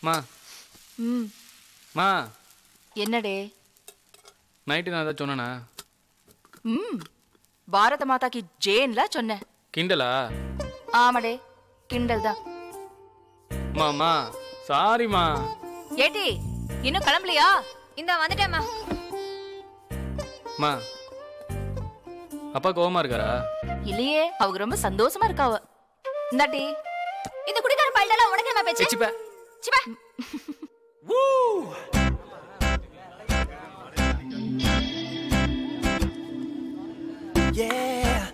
மா ம் மா என்னடே நைட்டு நான் ஏதாவது சொன்னேனா ம் பாரத மாதாக்கு ஜேன்ல சொன்னேன் கிண்டலா ஆமாடே கிண்டல் தான் மாமா சாரிம்மா ஏட்டி இன்னும் கிளம்பலையா இந்த வந்துட்டேம்மா மா அப்பா கோவமா இருக்காரா இல்லையே அவங்க ரொம்ப சந்தோஷமா இருக்காவ இந்தாட்டி இந்த குடிக்கார பையலெல்லாம் உனக்கு என்ன பேச்சு எச்சிப்ப சிப்பா Yeah.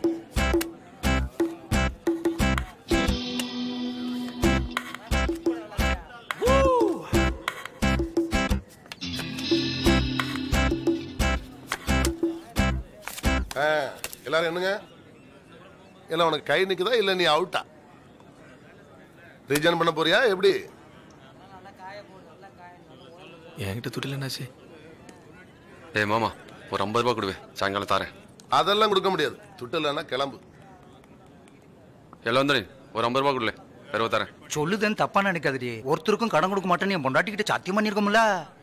Woo. ஆ, எல்லாரும் என்னங்க எல்லாம் உனக்கு கை நிக்குதா இல்ல நீ அவுட்டா ரீஜன் பண்ண போறியா எப்படி என்கிட்ட துட்டில் என்னாச்சு ஏய் மாமா ஒரு ஐம்பது ரூபா கொடுவே சாயங்காலம் தாரேன் அதெல்லாம் கொடுக்க முடியாது துட்டு இல்லைன்னா கிளம்பு எல்லாம் வந்துடு ஒரு ஐம்பது ரூபா கொடுல பெருவ தரேன் சொல்லுதேன்னு தப்பா நினைக்காதடி ஒருத்தருக்கும் கடன் கொடுக்க மாட்டேன்னு என் பொண்டாட்டிக்கிட்ட சத்தியம் பண்ணிருக்கோம்ல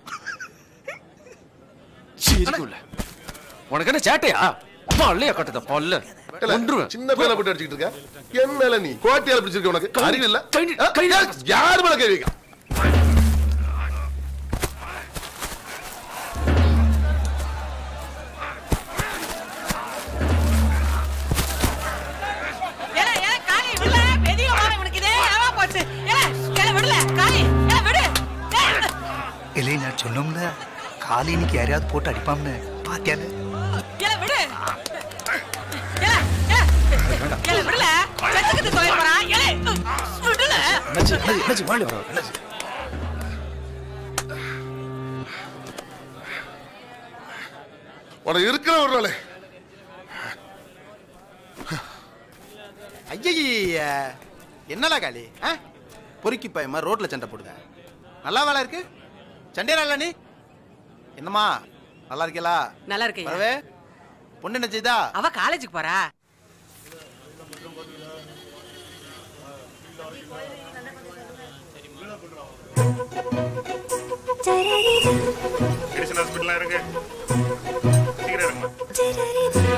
சிரிக்கும்ல உனக்கு என்ன சேட்டையா பல்லையா கட்டுத பல்ல இல்ல, ஒன்றுவேன் சின்ன பையனை போட்டு அடிச்சுக்கிட்டு இருக்க என் மேல நீ கோட்டியால பிடிச்சிருக்க உனக்கு அறிவு இல்ல கை- ஆ, கை- யா- யார் மேல கை வைக்க ஏல ஏல காலி விடல பெரிய வாரம் உனக்கு இதே ஏவா போச்சு ஏல ஏல விடல காலி ஏல விடு ஏய், இல்லை நான் சொன்னோம்ல காலி இன்னைக்கு யாரையாவது போட்டு அடிப்பாம்னு பாத்தியால ஏல விடு ஏல ஏல ஏல விடல செத்துக்கிட்டு போய் போறா ஏல விடல என்னாச்சு என்னாச்சு என்னாச்சு வாடி வர என்னாச்சு உனக்கு இருக்கிற ஒரு நாளே ஐயய்ய என்னடா காளி ஆ பொறுக்கி பயமா ரோட்ல சண்டை போடுத நல்லா வேலை இருக்கு சண்டையா நீ என்னம்மா நல்லா இருக்கீங்களா நல்லா இருக்கேன் வரவே பொண்ணு என்ன செய்தா அவ காலேஜுக்கு போறா மெடிசன் ஹாஸ்பிட்டலாம் இருக்கு சீக்கிரம் இருங்கம்மா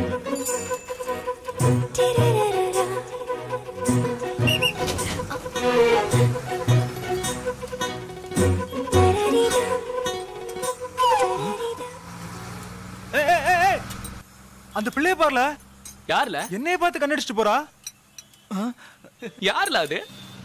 அந்த பிள்ளைய பாருல யார்ல என்னைய பார்த்து கண்ணடிச்சிட்டு போறா யார்ல அது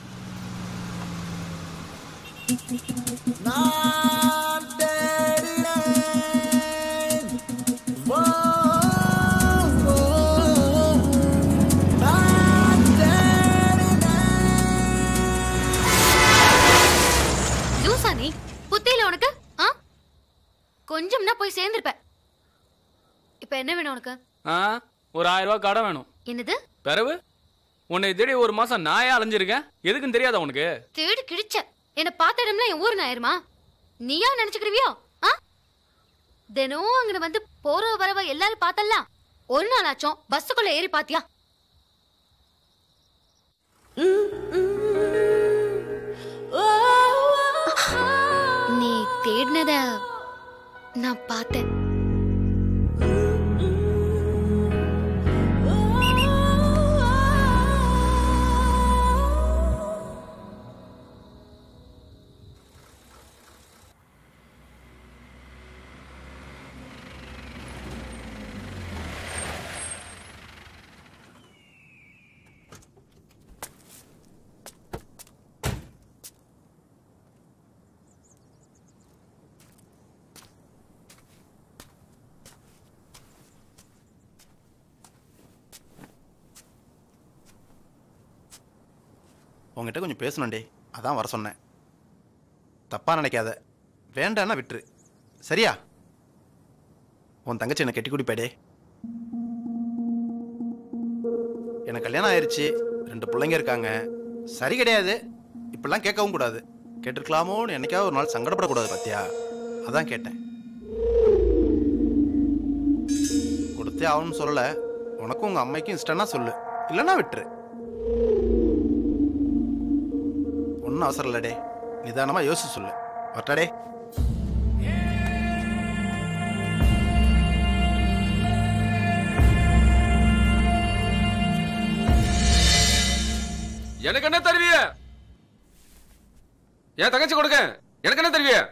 லூசா நீ புத்தியில உனக்கு ஆ கொஞ்சம்னா போய் சேர்ந்திருப்ப இப்ப என்ன வேணும் உனக்கு ஆ ஒரு ஆயிரம் ரூபாய் கடன் வேணும் என்னது பிறவு உன்னை தேடி ஒரு மாசம் நாயா அலைஞ்சிருக்கேன் எதுக்குன்னு தெரியாதா உனக்கு தேடி கிழிச்ச என்ன பார்த்த இடம்லாம் என் ஊர் ஆயிருமா நீயா நினைச்சுக்கிடுவியோ ஆ தினம் அங்க வந்து போற வரவ எல்லாரும் பார்த்தலாம் ஒரு நாளாச்சும் பஸ்ஸுக்குள்ள ஏறி பாத்தியா நீ தேடினத நான் பார்த்தேன் உங்ககிட்ட கொஞ்சம் பேசணும்டே அதான் வர சொன்னேன் தப்பா நினைக்காத வேண்டான்னா விட்டுரு சரியா உன் தங்கச்சி என்னை கட்டி குடிப்பேடே எனக்கு கல்யாணம் ஆயிருச்சு ரெண்டு பிள்ளைங்க இருக்காங்க சரி கிடையாது இப்படிலாம் கேட்கவும் கூடாது கேட்டிருக்கலாமோன்னு என்னைக்காவது ஒரு நாள் சங்கடப்படக்கூடாது பாத்தியா அதான் கேட்டேன் கொடுத்தே ஆகணும்னு சொல்லலை உனக்கும் உங்கள் அம்மைக்கும் இஷ்டம்னா சொல்லு இல்லைன்னா விட்டுரு ஒன்றும் அவசரம் இல்லடே நிதானமாக யோசிச்சு சொல்லு வரட்டாடே எனக்கு என்ன தருவிய என் தங்கச்சி கொடுக்க எனக்கு என்ன தருவிய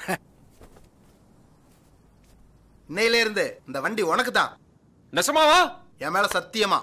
இன்னையில இருந்து இந்த வண்டி உனக்கு தான் நெசமாவா என் மேல சத்தியமா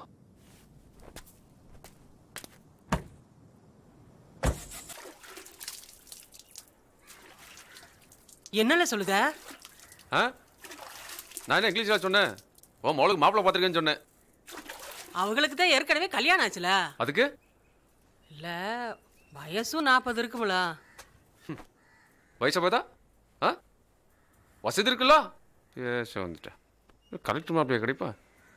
என்னல சொல்லுத ஆ நான் என்ன இங்கிலீஷ்ல சொன்னேன் ஓ மோளுக்கு மாப்பிள்ளை பார்த்துருக்கேன்னு சொன்னேன் அவங்களுக்கு தான் ஏற்கனவே கல்யாணம் ஆச்சுல அதுக்கு இல்ல வயசும் நாற்பது இருக்குங்களா வயசை பார்த்தா ஆ வசதி இருக்குல்ல பேச வந்துட்டேன் கலெக்டர் மாப்பிள்ளைய கிடைப்பா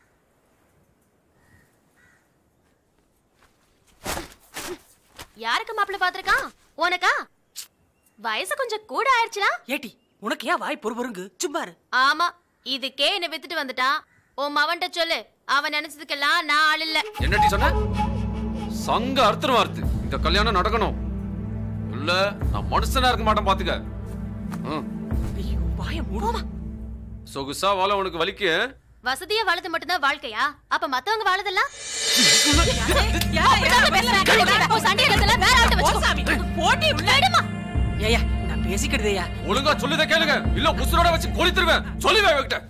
யாருக்கு மாப்பிள்ள பாத்திருக்கான் உனக்கா வயசு கொஞ்சம் கூட ஆயிடுச்சுனா ஏட்டி உனக்கு ஏன் வாய் பொறுபொருங்கு சும்மா இரு ஆமா இதுக்கே என்ன வித்துட்டு வந்துட்டான் உன் மவன்கிட்ட சொல்லு அவன் நினைச்சதுக்கெல்லாம் நான் ஆள் இல்ல என்னடி சொன்ன சங்க அறுத்துரும் அறுத்து இந்த கல்யாணம் நடக்கணும் இல்ல நான் மனுஷனா இருக்க மாட்டேன் பாத்துக்க ம். ஐயோ வாய மூடுமா சொகுசா வாழ உனக்கு வலிக்கு வசதியா வாழது மட்டும்தான் வாழ்க்கையா அப்ப மத்தவங்க வாழதெல்லாம் ஏயா நான் பேசிக்கிட்டதையா ஒழுங்கா சொல்லுத கேளுங்க இல்ல உசுரோட வச்சு கொளுத்துருவேன் சொல்லுவேன் இவகிட்ட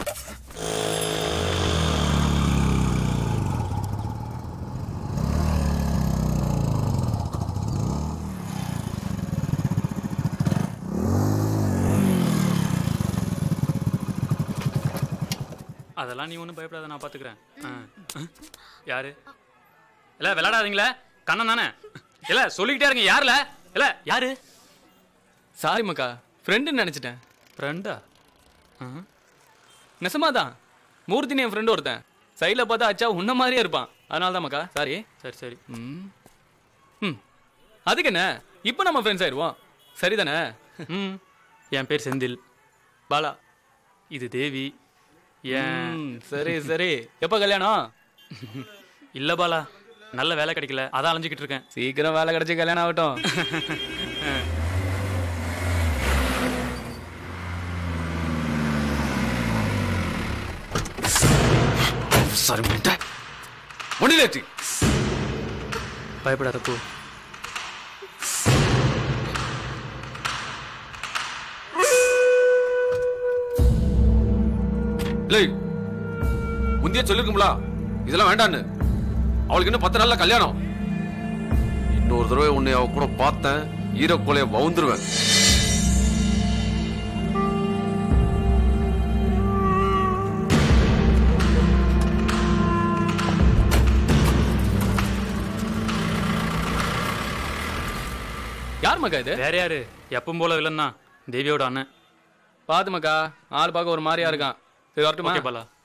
அதெல்லாம் நீ ஒன்றும் பயப்படாத நான் பார்த்துக்கிறேன் ஆ. யாரு இல்ல விளையாடாதீங்களே கண்ணன் தானே இல்ல சொல்லிக்கிட்டே இருங்க யாருல இல்ல யாரு சாரி மக்கா ஃப்ரெண்டுன்னு நினச்சிட்டேன் ஃப்ரெண்டா நெசமாதான் மூர்த்தினி என் ஃப்ரெண்டு ஒருத்தன் சைடில் பார்த்தா அச்சா உன்ன மாதிரியே இருப்பான் அதனால தான் மக்கா சாரி சரி சரி ம் ம் அதுக்கு என்ன இப்போ நம்ம ஃப்ரெண்ட்ஸ் ஆயிடுவோம் சரிதானே ம் என் பேர் செந்தில் பாலா இது தேவி ஏன் சரி சரி எப்போ கல்யாணம் இல்ல பாலா நல்ல வேலை கிடைக்கல அதான் அலைஞ்சிக்கிட்டு இருக்கேன் சீக்கிரம் வேலை கிடைச்சி கல்யாணம் ஆகட்டும் சாரி முட்டை முடியலேச்சு பயப்படாத போ இல்லை முந்தைய சொல்லிருக்கும்ல இதெல்லாம் வேண்டான்னு அவளுக்கு இன்னும் பத்து நாள்ல கல்யாணம் இன்னொரு தடவை உன்னை அவ கூட பார்த்தேன் ஈரக்கோலைய வவுந்துருவேன் யார் மக்கா இது வேற யாரு எப்பவும் போல வில்லன் தான் தேவியோட அண்ணன் பாத்து மக்கா ஆள் பார்க்க ஒரு மாதிரியா இருக்கான் சரி வரட்டுமா பாலா